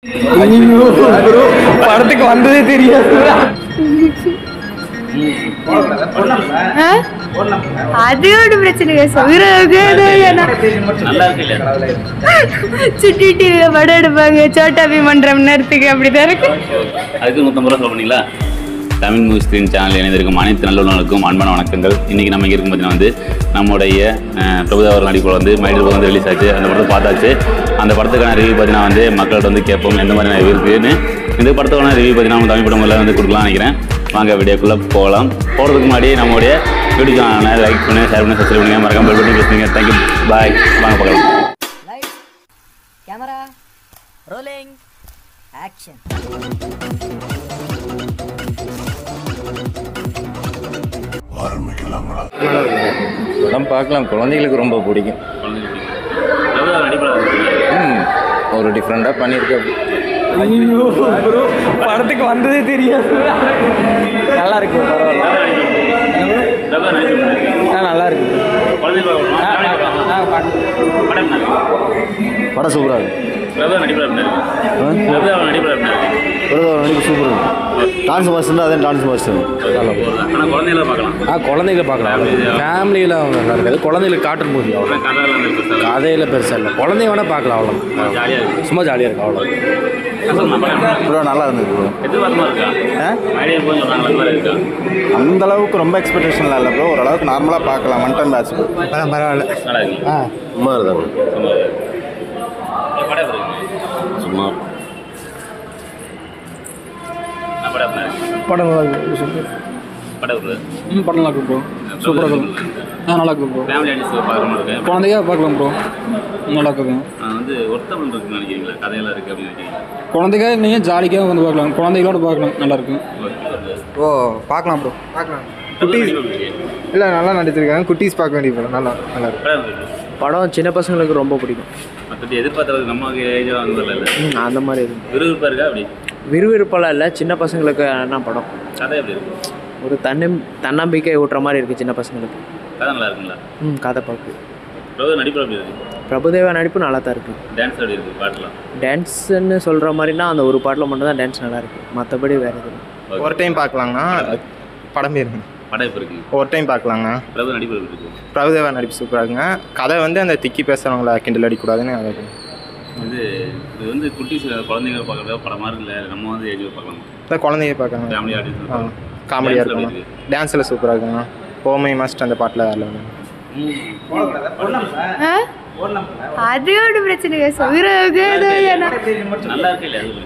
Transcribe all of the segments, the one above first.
படத்துக்கு வந்ததே தெரியாது ஆ? அது ஒரு பிரச்சனை இல்லை சொல்றதுக்கு நல்லா இருக்கு இல்லையா சுட்டி டிவியில படம் எடுப்பாங்க சோட்டா பீம் ஒன்றரை மணி நேரத்துக்கு அப்படிதான் இருக்கு அதுக்கு நூற்றம்பது ரூபா சொல்றீங்களா தமிழ் மூவி ஸ்க்ரீன் சேனல் இணைந்திருக்கும் அனைத்து நல்லுள்ளவர்களுக்கும் அன்பான வணக்கங்கள் இன்றைக்கி நம்ம இங்கே இருக்கும் பார்த்தீங்கன்னா வந்து நம்முடைய அஹ், பிரபுதா அவர்கள் நடிப்பில் வந்து மைடில் வந்து ரிலீஸ் ஆச்சு அந்த படத்தை பார்த்தாச்சு அந்த படத்துக்கான ரிவ்யூ பார்த்தீங்கன்னா வந்து மக்கள்கிட்ட வந்து கேட்போம் எந்த மாதிரியான ரிவ்யூ இருக்குன்னு இந்த படத்துக்கான ரிவ்யூ பார்த்தீங்கன்னா நம்ம தமிழ் படம் வந்து கொடுக்கலாம் நினைக்கிறேன் வாங்க வீடியோக்குள்ளே போகலாம் போகிறதுக்கு முன்னாடி நம்மளுடைய வீடியோ சேனலை லைக் பண்ணி ஷேர் பண்ணி சப்ஸ்கிரைப் பண்ணுங்க மறக்காம பெல் பண்ணி பேசுங்க தேங்க்யூ பாய் வாங்க பார்க்கலாம் Lights, camera, rolling, action. படம் பார்க்கலாம் குழந்தைகளுக்கு ரொம்ப பிடிக்கும் பிரபுதா நடிப்பில் ம் ஒரு டிஃப்ரெண்ட்டாக பண்ணியிருக்க ஐயோ ப்ரோ படத்துக்கு வந்ததே தெரியாது நல்லா இருக்கு பரவாயில்ல பிரபுதா நடிப்பு ஆ நல்லா இருக்கு குழந்தை பார்க்கணுமா ஆ பாட்டு படம் என்ன இருக்கு? படம் சூப்பராக இருக்கும் பிரபுதா நடிப்பில் எப்படி இருக்கு பிரபுதா நடிப்பில் எப்படி இருக்கு நடிப்பு சூப்பராக இருக்கும் டான்ஸ் மாஸ்டர் அதே டான்ஸ் மாஸ்டர் ஆனால் குழந்தைகளை பார்க்கலாம் ஆ குழந்தைகளை பார்க்கலாம் ஃபேமிலியில் அவங்க நல்லா இருக்காது குழந்தைகளுக்கு காட்டன் மூவி அவ்வளோ அப்புறம் கதையெல்லாம் இருக்கு சார் கதையில் பெருசாக இல்லை குழந்தைங்க வேணால் பார்க்கலாம் அவ்வளோ ஜாலியாக இருக்கு சும்மா ஜாலியாக இருக்கும் அவ்வளோ கஷ்டமா படம் ப்ரோ நல்லா இருந்தது ப்ரோ எதிர்பார்த்தமா இருக்கா ஐடியா போய் சொல்கிறாங்க அந்த மாதிரி இருக்கா அந்த அளவுக்கு ரொம்ப எக்ஸ்பெக்டேஷன்லாம் இல்லை ப்ரோ ஓரளவுக்கு நார்மலாக பார்க்கலாம் ஒன் டைம் பேட்ச் படம் பரவாயில்ல நல்லா இருக்கு ஆ சும்மா இருந்தாங்க சும்மா இருக்கு. இந்த படம் எப்படி இருக்கு சும்மா நான் படம் எப்படி இருக்கு படம் நல்லா இருக்கு சூப்பர் படம் எப்படி இருக்கு ம் படம் நல்லா இருக்கு ப்ரோ சூப்பராக இருக்கு ஆ நல்லா இருக்கு ப்ரோ ஃபேமிலி ஆடியன்ஸ் பார்க்குற மாதிரி இருக்கு குழந்தையா பார்க்கலாம் ப்ரோ நல்லா இருக்குது நான் வந்து ஒருத்தவன் இருக்குன்னு நினைக்கிறீங்களா கதையெல்லாம் இருக்கு அப்படின்னு நினைக்கிறீங்க குழந்தைங்க நீங்கள் ஜாலிக்காக வந்து பார்க்கலாம் குழந்தைகளோட பார்க்கலாம் நல்லா இருக்கு ஓ பார்க்கலாம் ப்ரோ பார்க்கலாம் குட்டீஸ் இல்லை நல்லா நடிச்சிருக்காங்க குட்டீஸ் பார்க்க வேண்டிய படம் நல்லா நல்லா இருக்கு படம் எப்படி இருக்கு படம் சின்ன பசங்களுக்கு ரொம்ப பிடிக்கும் மற்றபடி எதிர்பார்த்தது நமக்கு ஏஜாக வந்ததில்ல இல்லை ம், அந்த மாதிரி இருக்கும் விறுவிறுப்பாக இருக்கா அப்படி விறுவிறுப்பெல்லாம் இல்லை சின்ன பசங்களுக்கு என்ன படம் கதை எப்படி இருக்கு ஒரு தன்னம் தன்னம்பிக்கை ஊட்டுற மாதிரி இருக்குது சின்ன பசங்களுக்கு கதை நல்லா இருக்குங்களா ம் கதை பார்க்கு பிரபு நடிப்பு எப்படி இருக்கு பிரபுதேவா நடிப்பு நல்லா தான் இருக்குது டான்ஸ் எப்படி இருக்கு பாட்டுலாம் டான்ஸுன்னு சொல்கிற மாதிரினா அந்த ஒரு பாட்டில் மட்டும்தான் டான்ஸ் நல்லா இருக்குது மற்றபடி வேறு எதுவும் ஒரு டைம் பார்க்கலாங்கண்ணா படம் பேருங்க படம் எப்படி இருக்கு ஒரு டைம் பார்க்கலாங்கண்ணா பிரபு நடிப்பு எப்படி இருக்கு பிரபுதேவா நடிப்பு சூப்பராக இருக்குங்க கதை வந்து அந்த திக்கி பேசுகிறவங்கள கிண்டல் அடிக்கூடாதுன்னு அது இது இது வந்து குட்டீஸ் குழந்தைங்க பார்க்குறதா படமா இருக்குல்ல நம்ம வந்து ஏஜ் பார்க்கலாம் இந்த குழந்தைய பார்க்கணும் ஃபேமிலி ஆ ஆடியன்ஸ் காமெடியாக இருக்குங்க டான்ஸில் சூப்பராக இருக்குங்க ஓமை மாஸ்டர் அந்த பாட்டில் வேலை ஆ? அது ஒரு பிரச்சனை இல்லை சொல்றதுக்கு நல்லா இருக்கு இல்லையா அது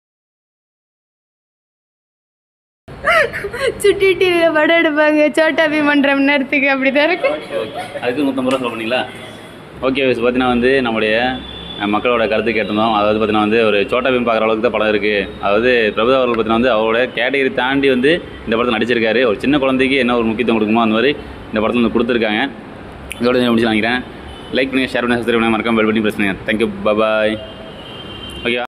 சுட்டி டிவியில படம் எடுப்பாங்க சோட்டா பீம் ஒன்றரை மணி நேரத்துக்கு அப்படிதான் இருக்கு அதுக்கு நூற்றம்பது ரூபா சொல்கிறீங்களா ஓகே பார்த்தீங்கன்னா வந்து நம்முடைய அஹ், மக்களோட கருத்து கேட்டிருந்தோம் அதாவது பார்த்தீங்கன்னா வந்து ஒரு சோட்டா பீம் பார்க்குற அளவுக்கு தான் படம் இருக்குது அதாவது பிரபுதா அவர்கள் பார்த்தீங்கன்னா வந்து அவரோட கேட்டகரி தாண்டி வந்து இந்த படத்தில் நடிச்சிருக்காரு ஒரு சின்ன குழந்தைக்கு என்ன ஒரு முக்கியத்துவம் கொடுக்குமோ அந்த மாதிரி இந்த படத்தில் வந்து கொடுத்துருக்காங்க இதோட முடிச்சு நினைக்கிறேன் லைக் பண்ணுங்கள் ஷேர் பண்ணுங்கள் சப்ஸ்கிரைப் பண்ணுங்கள் மறக்காம பெல் பண்ணி பிரச்சனை தேங்க்யூ பாய் ஓகே